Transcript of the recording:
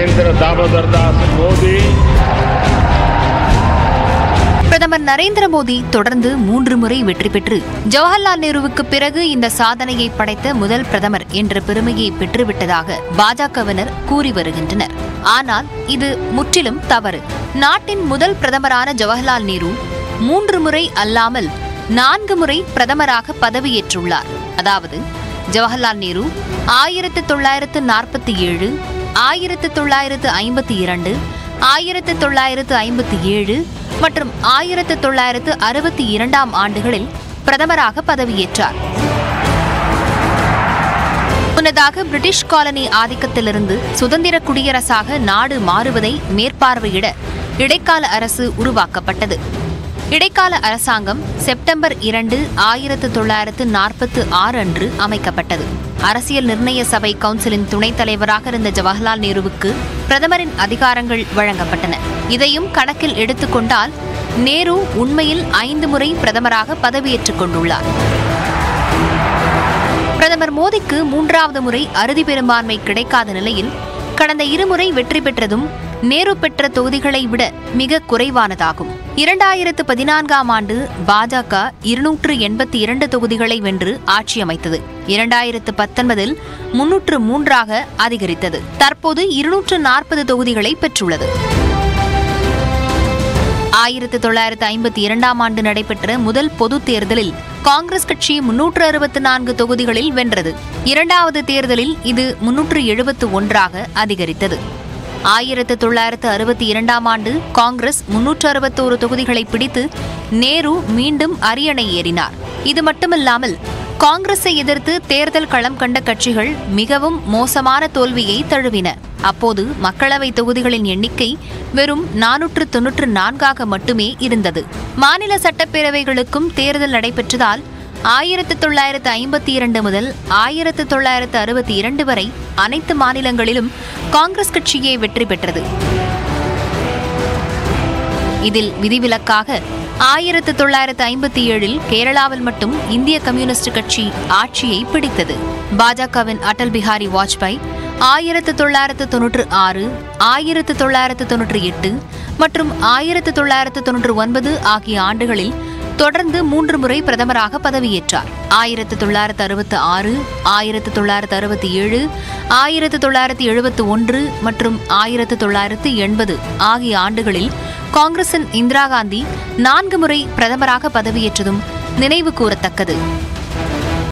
नरेंद्र दामोदर दास मोदी பிரதமர் நரேந்திர மோடி தொடர்ந்து மூன்று முறை வெற்றி பெற்று ஜவஹர்லால் நேருவுக்கு பிறகு இந்த சாதனையை படைத்த முதல் பிரதமர் என்ற பெருமையை பெற்றுவிட்டதாக பாஜகவினர் கூறி வருகின்றனர் ஆனால் இது முற்றிலும் தவறு நாட்டின் முதல் பிரதமரான ஜவஹர்லால் நேரு மூன்று முறை அல்லாமல் நான்கு முறை பிரதமராக பதவியேற்றுள்ளார் அதாவது ஜவஹர்லால் நேரு ஆயிரத்து தொள்ளாயிரத்து நாற்பத்தி ஏழு ஆயிரத்து தொள்ளாயிரத்து ஐம்பத்தி இரண்டு ஆயிரத்து தொள்ளாயிரத்து ஐம்பத்தி ஏழு மற்றும் ஆயிரத்து தொள்ளாயிரத்து அறுபத்தி இரண்டாம் ஆண்டுகளில் பிரதமராக பதவியேற்றார் முன்னதாக பிரிட்டிஷ் காலனி ஆதிக்கத்திலிருந்து சுதந்திர குடியரசாக நாடு மாறுவதை மேற்பார்வையிட இடைக்கால அரசு உருவாக்கப்பட்டது இடைக்கால அரசாங்கம் செப்டம்பர் இரண்டு ஆயிரத்து தொள்ளாயிரத்து நாற்பத்து ஆறு அன்று அமைக்கப்பட்டது அரசியல் நிர்ணய சபை கவுன்சிலின் துணைத் தலைவராக இருந்த ஜவஹர்லால் நேருவுக்கு பிரதமரின் அதிகாரங்கள் வழங்கப்பட்டன இதையும் கணக்கில் எடுத்துக்கொண்டால் நேரு உண்மையில் ஐந்து முறை பிரதமராக பதவியேற்றுக் கொண்டுள்ளார் பிரதமர் மோடிக்கு மூன்றாவது முறை அறுதி பெரும்பான்மை கிடைக்காத நிலையில் கடந்த இருமுறை வெற்றி பெற்றதும் நேரு பெற்ற தொகுதிகளை விட மிக குறைவானதாகும் இரண்டாயிரத்து பதினான்காம் ஆண்டு பாஜக இருநூற்று எண்பத்தி இரண்டு தொகுதிகளை வென்று ஆட்சி அமைத்தது இரண்டாயிரத்து பத்தொன்பதில் முன்னூற்று மூன்றாக அதிகரித்தது தற்போது இருநூற்று நாற்பது தொகுதிகளை பெற்றுள்ளது ஆயிரத்து தொள்ளாயிரத்து ஐம்பத்தி இரண்டாம் ஆண்டு நடைபெற்ற முதல் பொதுத் தேர்தலில் காங்கிரஸ் கட்சி முன்னூற்று அறுபத்து நான்கு தொகுதிகளில் வென்றது இரண்டாவது தேர்தலில் இது முன்னூற்று எழுபத்து ஒன்றாக அதிகரித்தது ஆயிரத்து தொள்ளாயிரத்து அறுபத்தி இரண்டாம் ஆண்டு காங்கிரஸ் முன்னூற்று அறுபத்தோரு தொகுதிகளை பிடித்து நேரு மீண்டும் அரியணை ஏறினார் இது மட்டுமல்லாமல் காங்கிரஸை எதிர்த்து தேர்தல் களம் கண்ட கட்சிகள் மிகவும் மோசமான தோல்வியை தழுவின அப்போது மக்களவை தொகுதிகளின் எண்ணிக்கை வெறும் நானூற்று தொன்னூற்று நான்காக மட்டுமே இருந்தது மாநில சட்டப்பேரவைகளுக்கும் தேர்தல் நடைபெற்றதால் ஆயிரத்து தொள்ளாயிரத்து ஐம்பத்தி இரண்டு முதல் ஆயிரத்து தொள்ளாயிரத்து அறுபத்தி இரண்டு வரை அனைத்து மாநிலங்களிலும் காங்கிரஸ் கட்சியே வெற்றி பெற்றது இதில் விதிவிலக்காக ஆயிரத்து தொள்ளாயிரத்து ஐம்பத்தி ஏழில் கேரளாவில் மட்டும் இந்திய கம்யூனிஸ்ட் கட்சி ஆட்சியை பிடித்தது பாஜகவின் அடல் பிஹாரி வாஜ்பாய் ஆயிரத்து தொள்ளாயிரத்து தொன்னூற்று ஆறு ஆயிரத்து தொள்ளாயிரத்து தொன்னூற்றி எட்டு மற்றும் ஆயிரத்து தொள்ளாயிரத்து தொன்னூற்று ஒன்பது ஆகிய ஆண்டுகளில் தொடர்ந்து மூன்று முறை பிரதமராக பதவியேற்றார் ஆயிரத்து தொள்ளாயிரத்து அறுபத்து ஆறு ஆயிரத்து தொள்ளாயிரத்து அறுபத்தி ஏழு ஆயிரத்து தொள்ளாயிரத்து எழுபத்து ஒன்று மற்றும் ஆயிரத்து தொள்ளாயிரத்து எண்பது ஆகிய ஆண்டுகளில் காங்கிரசின் இந்திரா காந்தி நான்கு முறை பிரதமராக பதவியேற்றதும் நினைவு கூறத்தக்கது